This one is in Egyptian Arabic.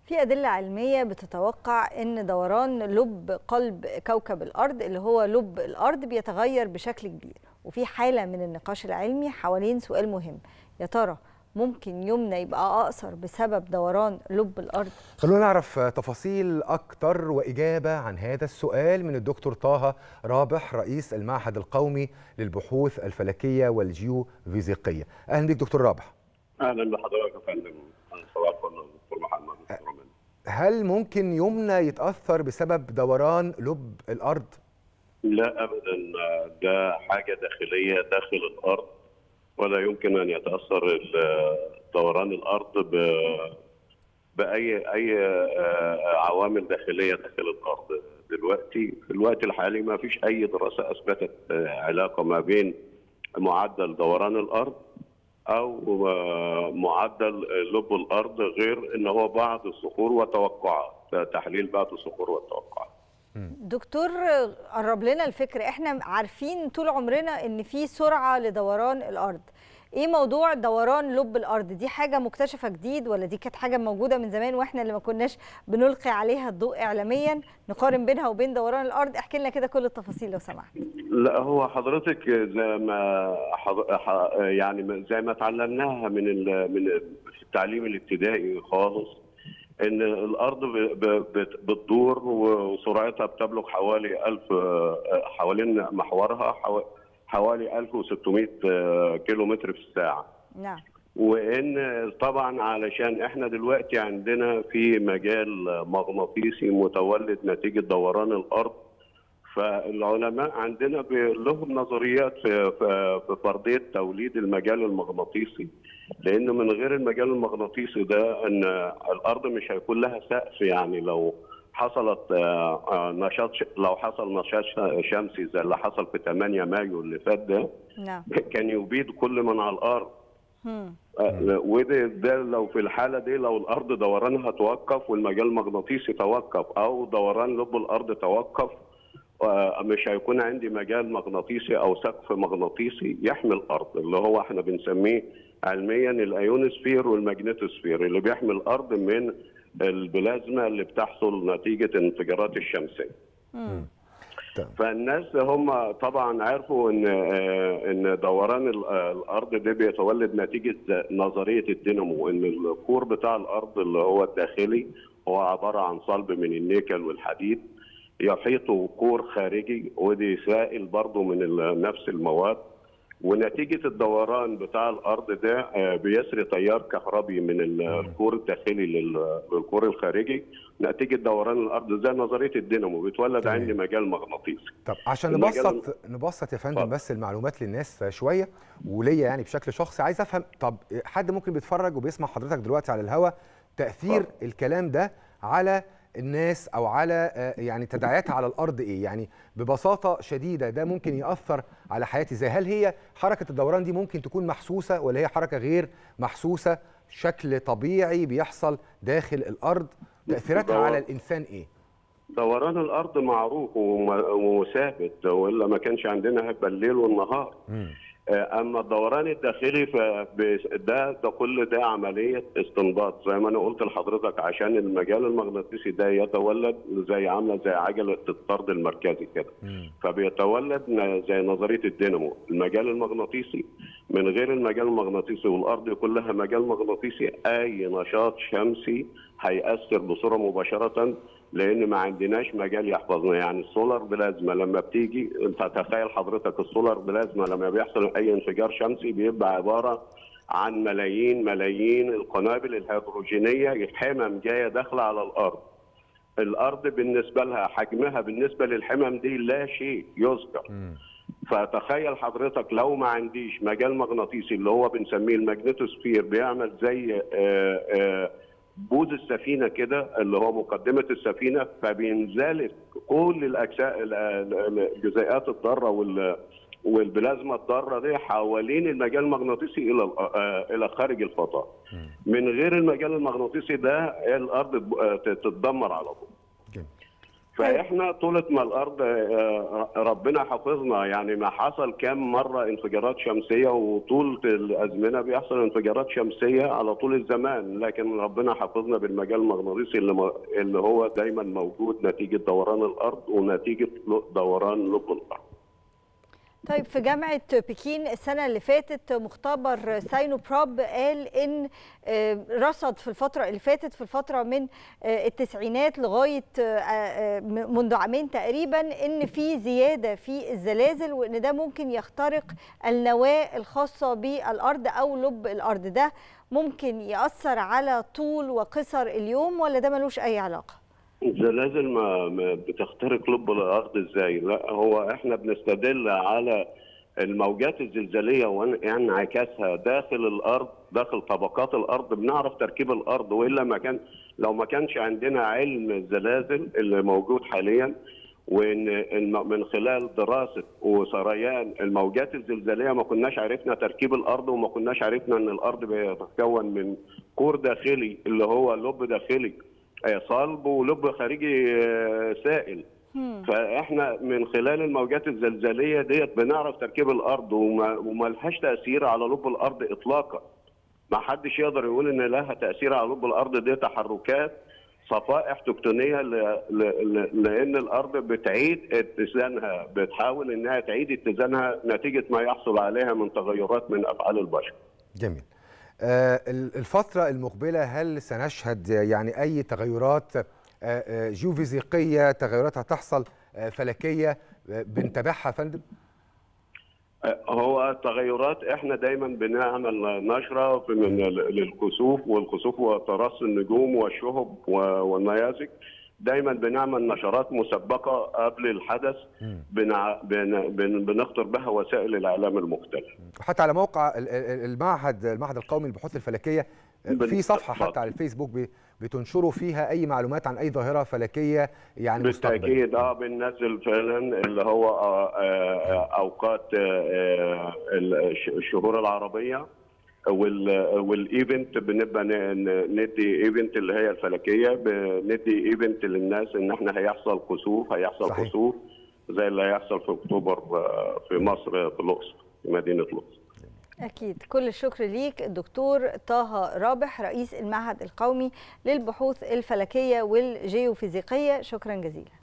في أدلة علمية بتتوقع أن دوران لب قلب كوكب الأرض اللي هو لب الأرض بيتغير بشكل كبير وفي حالة من النقاش العلمي حوالين سؤال مهم يا ترى ممكن يومنا يبقى أقصر بسبب دوران لب الأرض خلونا نعرف تفاصيل أكتر وإجابة عن هذا السؤال من الدكتور طه رابح رئيس المعهد القومي للبحوث الفلكية والجيوفيزيقية أهلا بك دكتور رابح اهلا بحضرتك يا فندم صباح الفل دكتور محمد دكتور أمين. هل ممكن يومنا يتأثر بسبب دوران لب الأرض؟ لا ابدا ده حاجه داخليه داخل الارض ولا يمكن ان يتاثر ال- دوران الارض ب باي اي آه، عوامل داخليه داخل الارض دلوقتي في الوقت الحالي ما فيش اي دراسه اثبتت آه، علاقه ما بين معدل دوران الارض او آه، معدل لب الارض غير ان هو بعض الصخور وتوقعات ده تحليل بعض الصخور والتوقعات دكتور قرب لنا الفكرة احنا عارفين طول عمرنا ان في سرعة لدوران الأرض ايه موضوع دوران لب الأرض دي حاجة مكتشفة جديد ولا دي كانت حاجة موجودة من زمان واحنا اللي ما كناش بنلقي عليها الضوء إعلاميا نقارن بينها وبين دوران الأرض احكي لنا كده كل التفاصيل لو سمحت لا هو حضرتك زي ما حض... ح... يعني زي ما اتعلمناها من ال... من في التعليم الابتدائي خالص ان الارض ب... ب... بت- بتدور وسرعتها بتبلغ حوالي 1000 حوالين محورها حو... حوالي 1600 كيلو متر في الساعه نعم وان طبعا علشان احنا دلوقتي عندنا في مجال مغناطيسي متولد نتيجه دوران الارض فالعلماء عندنا بي- لهم نظريات في في في فرضيه توليد المجال المغناطيسي لان من غير المجال المغناطيسي ده ان الارض مش هيكون لها سقف يعني لو حصلت آه، آه، نشاط ش- لو حصل نشاط ش- شمسي زي اللي حصل في 8 مايو اللي فات ده نعم كان يبيد كل من على الارض هم. آه، وده ده لو في الحاله دي لو الارض دورانها توقف والمجال المغناطيسي توقف او دوران لب الارض توقف آه، مش هيكون عندي مجال مغناطيسي او سقف مغناطيسي يحمي الارض اللي هو احنا بنسميه علميا الايونوسفير والماجنتوسفير اللي بيحمي الارض من البلازما اللي بتحصل نتيجه الانفجارات الشمسيه. هم. تمام. فالناس هم طبعا عرفوا ان آه، ان دوران ال- آه، الارض ده بيتولد نتيجه نظريه الدينامو ان الكور بتاع الارض اللي هو الداخلي هو عباره عن صلب من النيكل والحديد يحيطه كور خارجي ودي سائل برضه من ال- نفس المواد ونتيجه الدوران بتاع الارض ده آه، بيسري تيار كهربي من ال- الكور الداخلي لل- للكور الخارجي نتيجه دوران الارض زي نظريه الدينامو بيتولد تمام. عندي مجال مغناطيسي طب عشان المجال- نبسط نبسط يا فندم اتفضل. بس المعلومات للناس شويه وليا يعني بشكل شخصي عايز افهم طب حد ممكن بيتفرج وبيسمع حضرتك دلوقتي على الهوا تاثير اتفضل. الكلام ده على الناس او على آه، يعني تداعياتها على الارض ايه يعني ببساطه شديده ده ممكن ياثر على حياتي ازاي هل هي حركه الدوران دي ممكن تكون محسوسه ولا هي حركه غير محسوسه شكل طبيعي بيحصل داخل الارض تاثيراتها دور- على الانسان ايه دوران الارض معروف وم- وثابت والا ما كانش عندنا هيبقى الليل والنهار مم. آه، اما الدوران الداخلي فده ده كل ده عمليه استنباط زي ما انا قلت لحضرتك عشان المجال المغناطيسي ده يتولد زي عامله زي عجله الطرد المركزي كده مم. فبيتولد ن- زي نظريه الدينامو المجال المغناطيسي من غير المجال المغناطيسي والارض كلها مجال مغناطيسي اي نشاط شمسي هيأثر بصوره مباشره لان ما عندناش مجال يحفظنا يعني السولار بلازما لما بتيجي انت تخيل حضرتك السولار بلازما لما بيحصل اي انفجار شمسي بيبقى عباره عن ملايين ملايين القنابل الهيدروجينيه حمم جايه داخله على الارض الارض بالنسبه لها حجمها بالنسبه للحمم دي لا شيء يذكر مم. فتخيل حضرتك لو ما عنديش مجال مغناطيسي اللي هو بنسميه الماجنتوسفير بيعمل زي آه، آه، بوز السفينه كده اللي هو مقدمه السفينه فبينزلق كل الاجزاء ال- ال- الجزيئات الضاره وال والبلازما الضاره دي حوالين المجال المغناطيسي الى ال- آه، الى خارج الفضاء. من غير المجال المغناطيسي ده الارض ب- آه، تتدمر على طول. جميل. فاحنا طولة ما الارض آه، ربنا حافظنا يعني ما حصل كام مره انفجارات شمسيه وطول الازمنه بيحصل انفجارات شمسيه على طول الزمان لكن ربنا حافظنا بالمجال المغناطيسي اللي م- اللي هو دايما موجود نتيجه دوران الارض ونتيجه دوران لب الارض طيب في جامعة بكين السنة اللي فاتت مختبر ساينوبروب قال إن آه، رصد في الفترة اللي فاتت في الفترة من آه، التسعينات لغاية آه، آه، م- منذ عامين تقريبا إن في زيادة في الزلازل وإن ده ممكن يخترق النواة الخاصة بالأرض أو لب الأرض ده ممكن يأثر على طول وقصر اليوم ولا ده ملوش أي علاقة؟ الزلازل ما ما بتخترق لب الارض ازاي؟ لا هو احنا بنستدل على الموجات الزلزاليه وانعكاسها داخل الارض داخل طبقات الارض بنعرف تركيب الارض والا ما كان لو ما كانش عندنا علم الزلازل اللي موجود حاليا وان إن من خلال دراسه وسريان الموجات الزلزاليه ما كناش عرفنا تركيب الارض وما كناش عرفنا ان الارض بتتكون من كور داخلي اللي هو لب داخلي آه، صلب ولب خارجي آه، سائل فاحنا من خلال الموجات الزلزاليه ديت بنعرف تركيب الارض وما, وما لهاش تاثير على لب الارض اطلاقا ما حدش يقدر يقول ان لها تاثير على لب الارض دي تحركات صفائح تكتونيه ل... ل... ل... لان الارض بتعيد اتزانها بتحاول انها تعيد اتزانها نتيجه ما يحصل عليها من تغيرات من افعال البشر جميل آه، ال- الفترة المقبلة هل سنشهد يعني أي تغيرات آه، آه، جيوفيزيقية تغيرات هتحصل آه، فلكية آه، بنتابعها يا فندم؟ هو التغيرات احنا دايما بنعمل نشره في من ال- للكسوف والكسوف وتراص النجوم والشهب و- والنيازك دايما بنعمل نشرات مسبقه قبل الحدث بنع... بن... بن... بنخطر بها وسائل الاعلام المختلفه وحتى على موقع ال- ال- المعهد المعهد القومي للبحوث الفلكية آه، بن- في صفحة اتفضل. حتى على الفيسبوك ب- بتنشروا فيها أي معلومات عن أي ظاهرة فلكية يعني مستقبل بالتاكيد اه بننزل فعلا اللي هو آه، آه، اوقات آه، آه، الش- الشهور العربيه وال والايفنت بنبقى ن- ن- ندي ايفنت اللي هي الفلكيه بندي ايفنت للناس ان احنا هيحصل كسوف هيحصل صحيح. كسوف زي اللي هيحصل في اكتوبر آه، في مصر في الاقصر في مدينه الاقصر أكيد كل الشكر ليك الدكتور طه رابح رئيس المعهد القومي للبحوث الفلكية والجيوفيزيقية شكرا جزيلا